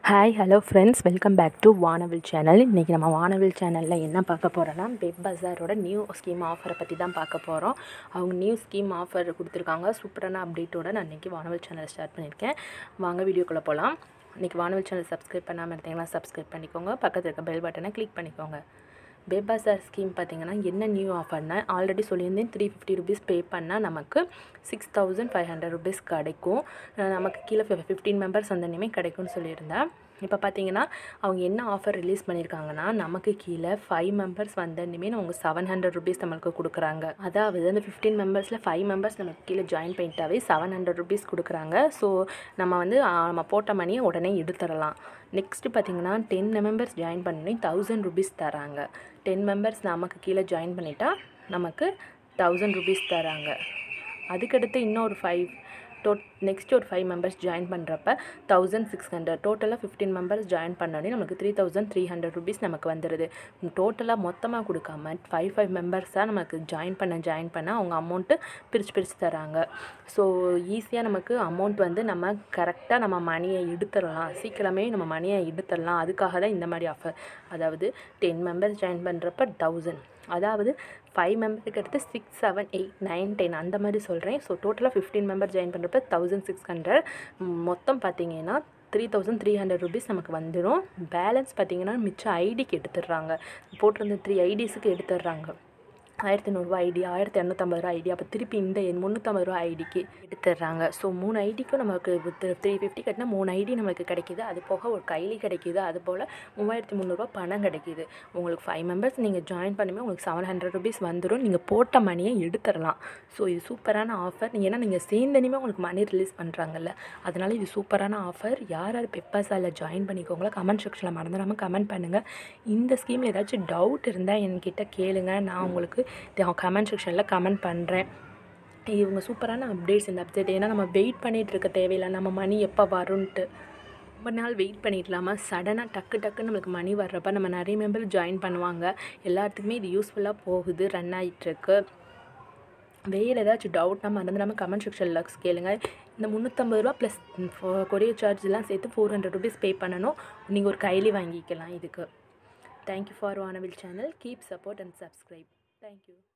hi hello friends welcome back to Vanavil channel இன்றைக்கி நம்ம வானவில் சேனலில் என்ன பார்க்க போகிறோன்னா வெப் பஜாரோட நியூ ஸ்கீம் ஆஃபரை பற்றி தான் பார்க்க போகிறோம் அவங்க நியூ ஸ்கீம் ஆஃபர் கொடுத்துருக்காங்க சூப்பரான அப்டேட்டோட நான் இன்றைக்கி வானவில் சேனல் ஸ்டார்ட் பண்ணியிருக்கேன் வாங்க வீடியோக்குள்ளே போகலாம் இன்றைக்கி வானவில் சேனல் சப்ஸ்கிரைப் பண்ணாமல் இருந்தீங்கன்னா சப்ஸ்கிரைப் பண்ணிக்கோங்க பக்கத்தில் இருக்க பெல் பட்டனை கிளிக் பண்ணிக்கோங்க வெப் பஜார் ஸ்கீம் பார்த்தீங்கன்னா என்ன நியூ ஆஃபர்னா ஆல்ரெடி சொல்லியிருந்தேன் த்ரீ ஃபிஃப்டி ருபீஸ் பே பண்ணால் நமக்கு six thousand five hundred rupees கிடைக்கும் அஹ் நமக்கு கீழே ஃபிஃப்டீன் மெம்பர்ஸ் வந்தோடனே கிடைக்கும்னு சொல்லியிருந்தேன் இப்போ பார்த்தீங்கன்னா அவங்க என்ன ஆஃபர் ரிலீஸ் பண்ணியிருக்காங்கன்னா நமக்கு கீழே ஃபைவ் மெம்பர்ஸ் வந்தோடனே அவங்க செவன் ஹண்ட்ரட் ருபீஸ் நம்மளுக்கு கொடுக்குறாங்க அதாவது அந்த ஃபிஃப்டீன் மெம்பர்ஸில் ஃபைவ் மெம்பர்ஸ் நமக்கு கீழே ஜாயின் பண்ணிட்டாவே செவன் ஹண்ட்ரட் ருபீஸ் கொடுக்குறாங்க ஸோ நம்ம வந்து ஆ, நம்ம போட்ட மணியை உடனே எடுத்துடலாம் நெக்ஸ்ட்டு பார்த்தீங்கன்னா டென் மெம்பர்ஸ் ஜாயின் பண்ணி தௌசண்ட் ருபீஸ் தராங்க டென் மெம்பர்ஸ் நமக்கு கீழே ஜாயின் பண்ணிட்டா நமக்கு தௌசண்ட் ருபீஸ் தராங்க அதுக்கடுத்து இன்னொரு ஃபைவ் டோ நெக்ஸ்ட் ஒரு ஃபைவ் மெம்பர்ஸ் ஜாயின் பண்ணுறப்ப தௌசண்ட் சிக்ஸ் ஹண்ட்ரட் டோட்டலாக ஃபிஃப்டீன் மெம்பர்ஸ் ஜாயின் பண்ணோடனே நமக்கு three thousand three hundred rupees நமக்கு வந்துடுது டோட்டலாக மொத்தமாக கொடுக்காம ஃபைவ் ஃபைவ் மெம்பர்ஸாக நமக்கு ஜாயின் பண்ண ஜாயின் பண்ண அவங்க அமௌண்ட்டு பிரித்து பிரித்து தராங்க ஸோ ஈஸியாக நமக்கு அமௌண்ட் வந்து நம்ம கரெக்டாக நம்ம மணியை எடுத்துடலாம் சீக்கிரமே நம்ம மணியை எடுத்துடலாம் அதுக்காக தான் இந்த மாதிரி ஆஃபர் அதாவது டென் மெம்பர்ஸ் ஜாயின் பண்ணுறப்ப தௌசண்ட் அதாவது ஃபைவ் மெம்பருக்கு அடுத்து six seven eight nine ten அந்த மாதிரி சொல்கிறேன் ஸோ டோட்டலாக ஃபிஃப்டீன் மெம்பர் ஜாயின் பண்ணுறப்ப தௌசண்ட் சிக்ஸ் ஹண்ட்ரட் மொத்தம் பார்த்தீங்கன்னா three thousand three hundred rupees நமக்கு வந்துடும் பேலன்ஸ் பார்த்தீங்கன்னா மிச்சம் ஐடிக்கு எடுத்துடுறாங்க போட்டிருந்த த்ரீ ஐடிஸுக்கு எடுத்துடுறாங்க ஆயிரத்தி நூறுரூவா ஐடி ஆயிரத்தி இரநூத்தம்பது ரூபா ஐடி அப்போ திருப்பி இந்த முந்நூற்றம்பது ரூபா ஐடிக்கு எடுத்துடுறாங்க ஸோ மூணு ஐடிக்கும் நமக்கு த்ரீ ஃபிஃப்டி கட்டினா மூணு ஐடி நமக்கு கிடைக்கிது அது போக ஒரு கைலி கிடைக்கிது அது போல் மூவாயிரத்தி முந்நூறுரூவா பணம் கிடைக்கிது உங்களுக்கு ஃபைவ் மெம்பர்ஸ் நீங்கள் ஜாயின் பண்ணுமே உங்களுக்கு செவன் ஹண்ட்ரட் ருபீஸ் வந்துடும் நீங்கள் போட்ட மணியை எடுத்துடலாம் ஸோ இது சூப்பரான ஆஃபர் ஏன்னா நீங்கள் சேர்ந்தனிமே உங்களுக்கு மணி ரிலீஸ் பண்ணுறாங்கல்ல அதனால இது சூப்பரான ஆஃபர் யார் யார் பெப்பாஸாவில் ஜாயின் பண்ணிக்கோங்களோ கமெண்ட் செக்ஷனில் மறந்துடாமல் கமெண்ட் பண்ணுங்கள் இந்த ஸ்கீம் ஏதாச்சும் டவுட் இருந்தால் என்கிட்ட கேளுங்க நான் உங்களுக்கு கமெண்ட் செக்ஷனில் கமெண்ட் பண்ணுறேன் இவங்க சூப்பரான அப்டேட்ஸ் இந்த அப்டேட் ஏன்னா நம்ம வெயிட் பண்ணிகிட்டு இருக்க தேவையில்லை நம்ம மணி எப்போ வரும்ன்ட்டு ரொம்ப நாள் வெயிட் பண்ணிடலாமா சடனாக டக்கு டக்குன்னு நம்மளுக்கு மணி வர்றப்ப நம்ம நிறைய மெம்பர் ஜாயின் பண்ணுவாங்க எல்லாத்துக்குமே இது யூஸ்ஃபுல்லாக போகுது ரன் ஆகிட்டுருக்கு வேறு ஏதாச்சும் டவுட்னா மறந்துடாமல் கமெண்ட் செக்ஷனில் கேளுங்க இந்த முந்நூற்றம்பது ரூபா ப்ளஸ் கொரியர் சார்ஜ்லாம் சேர்த்து ஃபோர் ஹண்ட்ரட் ருபீஸ் பே பண்ணணும் நீங்கள் ஒரு கைலி வாங்கிக்கலாம் இதுக்கு thank you for Vanavil channel keep support and subscribe thank you